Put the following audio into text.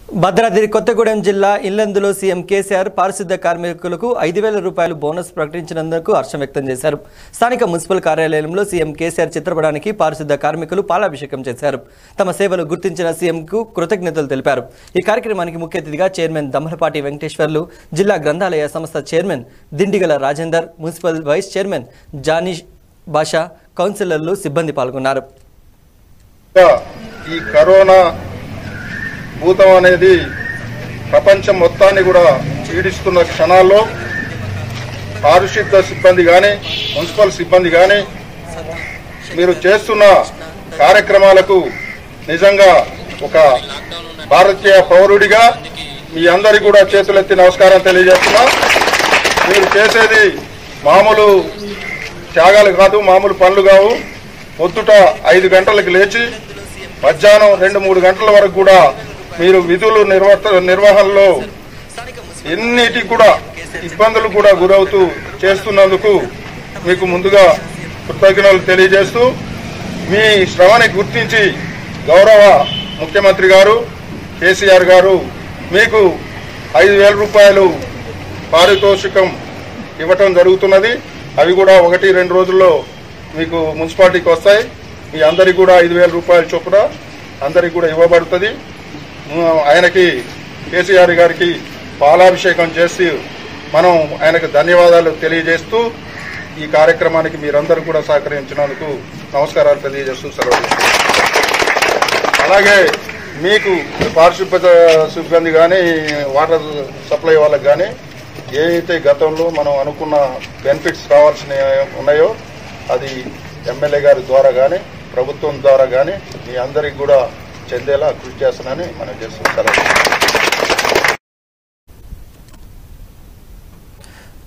భద్రాద్రి కొత్తగూడెం జిల్లా ఇల్లందులో సీఎం కేసీఆర్ పారిశుద్ధ్య కార్మికులకు ఐదు వేల రూపాయలు బోనస్ ప్రకటించినందుకు హర్షం వ్యక్తం చేశారు స్థానిక మున్సిపల్ కార్యాలయంలో సీఎం కేసీఆర్ చిత్రపటానికి పారిశుద్ధ్య కార్మికులు పాలాభిషేకం చేశారు తమ సేవలు గుర్తించిన సీఎంకు కృతజ్ఞతలు తెలిపారు ఈ కార్యక్రమానికి ముఖ్య అతిథిగా చైర్మన్ దమ్మలపాటి వెంకటేశ్వర్లు జిల్లా గ్రంథాలయ సంస్థ chairman Dindigala Rajender municipal vice chairman Jani Basha కౌన్సిలర్లు సిబ్బంది పాల్గొన్నారు ఇంకా ఈ కరోనా భూతం అనేది ప్రపంచం మొత్తాన్ని కూడా పీడిస్తున్న క్షణాల్లో పారిశుద్ధ సిబ్బంది కానీ మున్సిపల్ సిబ్బంది కానీ మీరు చేస్తున్న కార్యక్రమాలకు నిజంగా ఒక భారతీయ పౌరుడిగా మీ అందరికి కూడా చేతులెత్తి నమస్కారం తెలియజేస్తున్నా మీరు చేసేది మామూలు త్యాగాలు కాదు మామూలు పనులు కావు పొద్దుట ఐదు గంటలకు లేచి మధ్యాహ్నం రెండు మూడు గంటల వరకు కూడా మీరు విధులు నిర్వర్త నిర్వహణలో ఎన్నిటికి కూడా ఇబ్బందులు కూడా గురవుతూ చేస్తున్నందుకు మీకు ముందుగా కృతజ్ఞతలు తెలియజేస్తూ మీ శ్రమని గుర్తించి గౌరవ ముఖ్యమంత్రి గారు కేసీఆర్ గారు మీకు ఐదు వేల రూపాయలు పారితోషికం ఇవ్వటం జరుగుతున్నది అవి కూడా ఒకటి రెండు రోజుల్లో మీకు మున్సిపాలిటీకి వస్తాయి మీ అందరికి కూడా ఐదు వేల రూపాయల చొప్పున అందరికి కూడా ఇవ్వబడుతుంది ఉమ్, ఆయనకి కేసీఆర్ గారికి పాలాభిషేకం చేసి మనం ఆయనకు ధన్యవాదాలు తెలియజేస్తూ ఈ కార్యక్రమానికి మీరందరూ కూడా సహకరించినందుకు నమస్కారాలు తెలియజేస్తూ సెలవు తీసుకుంటున్నాను. అలాగే మీకు పారిశుభ్రత సిబ్బంది కానీ వాటర్ సప్లై వాళ్ళకి కానీ ఏదైతే గతంలో మనం అనుకున్న బెనిఫిట్స్ రావాల్సిన ఉన్నాయో అది ఎమ్మెల్యే గారి ద్వారా కానీ ప్రభుత్వం ద్వారా కానీ మీ అందరికి కూడా చెందేలా కృషి చేస్తానని మనం చేస్తున్నాం సెలవు